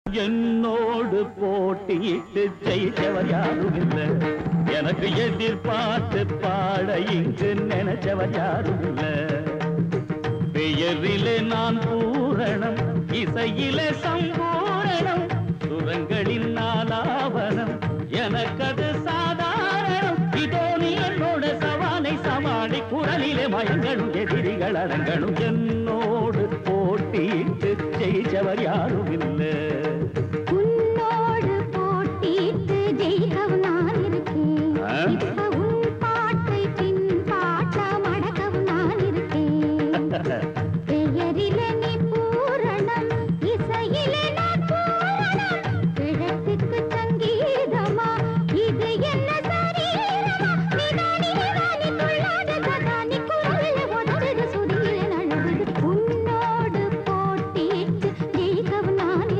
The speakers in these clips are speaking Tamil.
என்னோடு போட்டியிட்டு ஜெயிச்சவர் யாரும் இல்ல எனக்கு எதிர்பார்த்து பாட இங்கு நினைச்சவர் யாரும் இல்ல பெயரிலே நான் பூரணம் இசையிலே சம்பூரணம் சுரங்களின் நாலாவனம் எனக்கது சாதாரணம் இதோ நீ என்னோட சவாலை சமாளி குரலிலே மயங்களும் எதிரிகள் அடங்கணும் என்னோடு போட்டியிட்டு ஜெயிச்சவர் யாரும் இல்லை உன்னோடு போட்டியிட்டு ஜெயிக்கவும் நான் இருக்கேன் ஆ? இப்ப உன் பாட்டை பின் பாட்டா மடக்கவும் நான் இருக்கேன் பெயரிலே நீ பூரணம் இசையிலே நான் பூரணம் கிழக்குக்கு சங்கீதமா இது என்ன சரீரமா நிதானி நிதானி துள்ளாத கதானி குரலிலே ஒத்தது சுதியிலே நழுவுது உன்னோடு போட்டியிட்டு ஜெயிக்கவும் நான்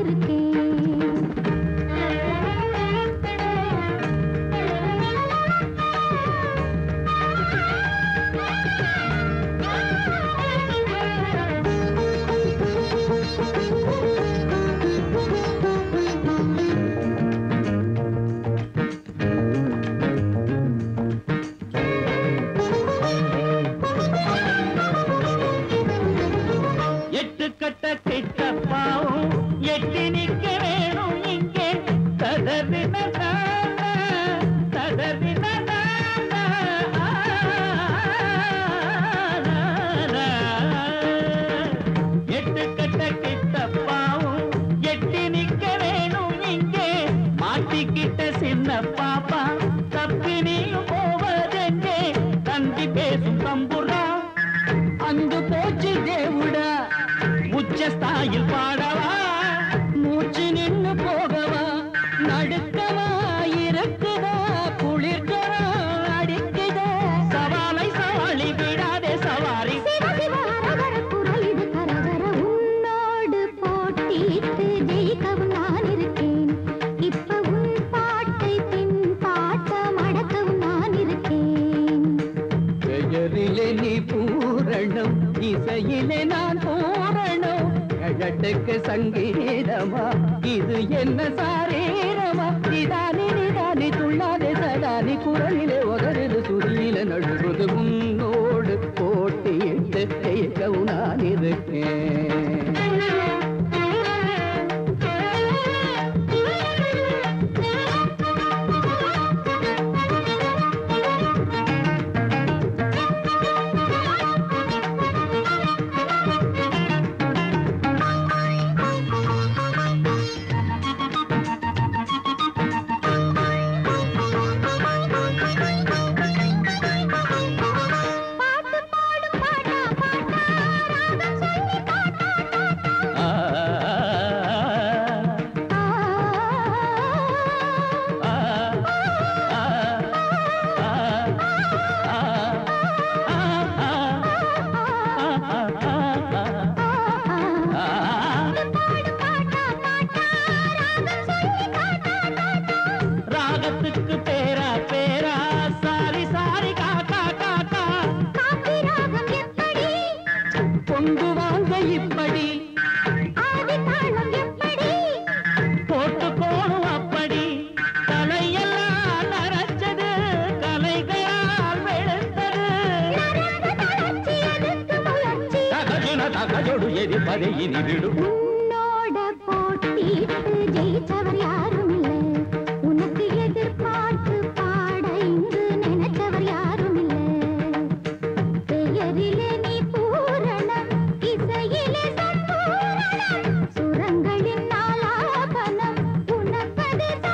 எட்டு கட்ட கிட்டப்பாவும் எட்டி நிக்க வேணும் இங்கே தடவின தடவின எட்டு கட்ட கிட்டப்பாவும் எட்டி நிக்க வேணும் இங்கே மாட்டிக்கிட்ட சின்ன பாப்பா தப்பி நீயும் போவதெங்கே தந்தி பேசும் தம்புரா அங்கு போச்சு தேவுடா உச்ச ஸ்தாயில் பாடவா மூச்சு நின்னு போகவா நடுக்கவா இருக்குதா குளிர்கவா அடிக்குதா சவாலை சவாலி விடாதே சவாரி சிவ சிவ அரகர குரல் இது கரகர உன்னோடு போட்டியிட்டு ஜெயிக்கவும் நான் இருக்கேன் இப்ப உன் பாட்டை பின் பாட்ட மடக்கவும் நான் இருக்கேன் பெயரிலே நீ பூரணம் இசையிலே நான் பூரணம் கழட்டுக்கு சங்கீதமா இது என்ன சாரீரமா நிதானி நிதானி துள்ளாதே சதானி குரலிலே உதறுது சுதியில நழுவுது உன்னோடு போட்டியிட்டு ஜெயிக்கவும் நான் இருக்கேன் பாட்டு பாடும் பாட்டா பாட்டா ராகம் சொல்லி காட்டா ஆ, ஆ ஆ, ஆ, ஆ, ஆ, ராகத்துக்கு பேரா பேரா சாரி சாரி காக்கா காக்கா கொண்டு வாங்க இப்படி போட்டு போணும் அப்படி தலையெல்லாம் நரைச்சது கலைகளால் வெளுத்தது தகஜுன தகஜொடு எரிப்பதை இனி விடும் உன்னோட போட்டியிட்டு ஜெயிச்சவர் யாரும் இல்லை உனக்கு எதிர்பார்த்து பாட இங்கு நினைச்சவர் யாரும் இல்லை பெயரிலே நீ பூரணம் இசையிலே சம்பூரணம் சுரங்களின் நாலாபனம் உனக்கது